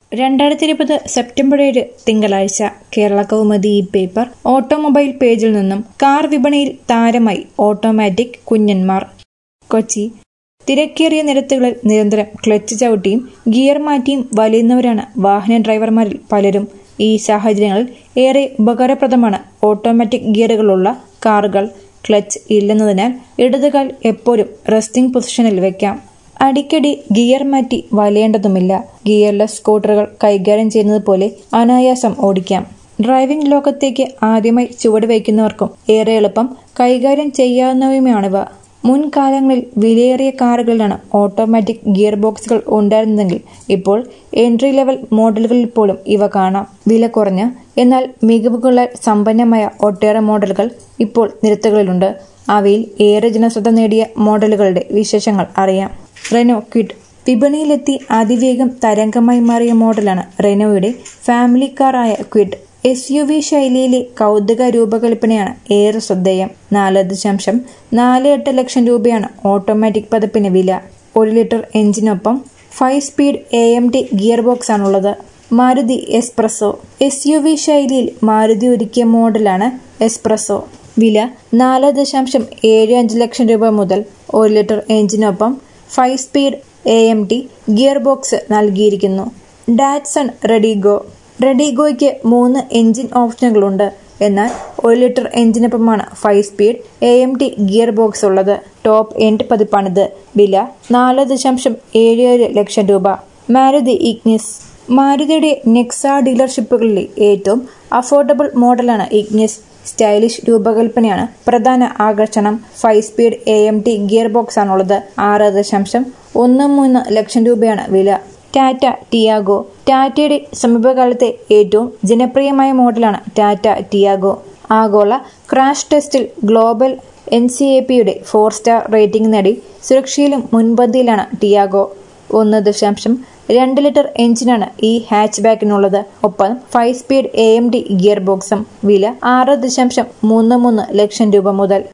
രണ്ടായിരത്തി ഇരുപത് സെപ്റ്റംബർ ഏഴ് തിങ്കളാഴ്ച കേരള കൗമുദി ഈ പേപ്പർ ഓട്ടോമൊബൈൽ പേജിൽ നിന്നും കാർ വിപണിയിൽ താരമായി ഓട്ടോമാറ്റിക് കുഞ്ഞന്മാർ കൊച്ചി തിരക്കേറിയ നിരത്തുകളിൽ നിരന്തരം ക്ലച്ച് ചവിട്ടിയും ഗിയർ മാറ്റിയും വലിയുന്നവരാണ് വാഹന ഡ്രൈവർമാരിൽ പലരും ഈ സാഹചര്യങ്ങളിൽ ഏറെ ഉപകാരപ്രദമാണ് ഓട്ടോമാറ്റിക് ഗിയറുകളുള്ള കാറുകൾ ക്ലച്ച് ഇല്ലെന്നതിനാൽ ഇടതുകാൽ എപ്പോഴും റെസ്റ്റിംഗ് പൊസിഷനിൽ വെക്കാം അടിക്കടി ഗിയർ മാറ്റി വലയേണ്ടതുമില്ല ഗിയർലെസ് സ്കൂട്ടറുകൾ കൈകാര്യം ചെയ്യുന്നത് പോലെ അനായാസം ഓടിക്കാം ഡ്രൈവിംഗ് ലോകത്തേക്ക് ആദ്യമായി ചുവടുവയ്ക്കുന്നവർക്കും ഏറെ എളുപ്പം കൈകാര്യം ചെയ്യാവുന്നവയുമാണിവ മുൻകാലങ്ങളിൽ വിലയേറിയ കാറുകളിലാണ് ഓട്ടോമാറ്റിക് ഗിയർ ബോക്സുകൾ ഉണ്ടായിരുന്നതെങ്കിൽ ഇപ്പോൾ എൻട്രി ലെവൽ മോഡലുകളിൽ പോലും ഇവ കാണാം വില കുറഞ്ഞ എന്നാൽ മികവുകളാൽ സമ്പന്നമായ ഒട്ടേറെ മോഡലുകൾ ഇപ്പോൾ നിരത്തുകളിലുണ്ട് അവയിൽ ഏറെ ജനശ്രദ്ധ നേടിയ മോഡലുകളുടെ വിശേഷങ്ങൾ അറിയാം റെനോ ക്വിഡ് വിപണിയിലെത്തി അതിവേഗം തരംഗമായി മാറിയ മോഡലാണ് റെനോയുടെ ഫാമിലി കാറായ ക്വിഡ് എസ് യു വി ശൈലിയിലെ കൗതുക രൂപകൽപ്പനയാണ് ഏറെ ശ്രദ്ധേയം നാല് ദശാംശം നാല് എട്ട് ലക്ഷം രൂപയാണ് ഓട്ടോമാറ്റിക് പതിപ്പിന് വില ഒരു ലിറ്റർ എഞ്ചിനൊപ്പം five speed A M T gearbox ആണുള്ളത് Maruti Espresso S U V ശൈലിയിൽ മാരുതി ഒരുക്കിയ മോഡലാണ് എസ്പ്രസോ വില നാല് ദശാംശം ഏഴ് അഞ്ച് ലക്ഷം രൂപ മുതൽ ഒരു ലിറ്റർ എഞ്ചിനൊപ്പം five speed A M T gearbox നൽകിയിരിക്കുന്നു ഡാറ്റ്സൺ റെഡിഗോ റെഡിഗോയ്ക്ക് മൂന്ന് എഞ്ചിൻ ഓപ്ഷനുകളുണ്ട് എന്നാൽ ഒരു ലിറ്റർ എഞ്ചിനൊപ്പമാണ് five speed A M T gearbox ഉള്ളത് ടോപ്പ് എൻഡ് പതിപ്പാണിത് വില നാല് ദശാംശം ഏഴ് ഏഴ് ലക്ഷം രൂപ മാരുതി ഇഗ്നിസ് മാരുതിയുടെ നെക്സ ഡീലർഷിപ്പുകളിലെ ഏറ്റവും അഫോർഡബിൾ മോഡലാണ് ഇഗ്നിസ് സ്റ്റൈലിഷ് രൂപകൽപ്പനയാണ് പ്രധാന ആകർഷണം five speed A M T gearbox ആണുള്ളത് ആറ് ദശാംശം ഒന്ന് മൂന്ന് ലക്ഷം രൂപയാണ് വില ടാറ്റ ടിയാഗോ ടാറ്റയുടെ സമീപകാലത്തെ ഏറ്റവും ജനപ്രിയമായ മോഡലാണ് ടാറ്റ ടിയാഗോ ആഗോള ക്രാഷ് ടെസ്റ്റിൽ ഗ്ലോബൽ എൻ സി എ പിയുടെ ഫോർ സ്റ്റാർ റേറ്റിംഗ് നേടി സുരക്ഷയിലും മുൻപന്തിയിലാണ് ടിയാഗോ ഒന്ന് ദശാംശം രണ്ട് ലിറ്റർ എഞ്ചിനാണ് ഈ ഹാച്ച് ബാക്കിനുള്ളത് ഒപ്പം five speed A M D gear ബോക്സും വില ആറ് ദശാംശം മൂന്ന് മൂന്ന് ലക്ഷം രൂപ മുതൽ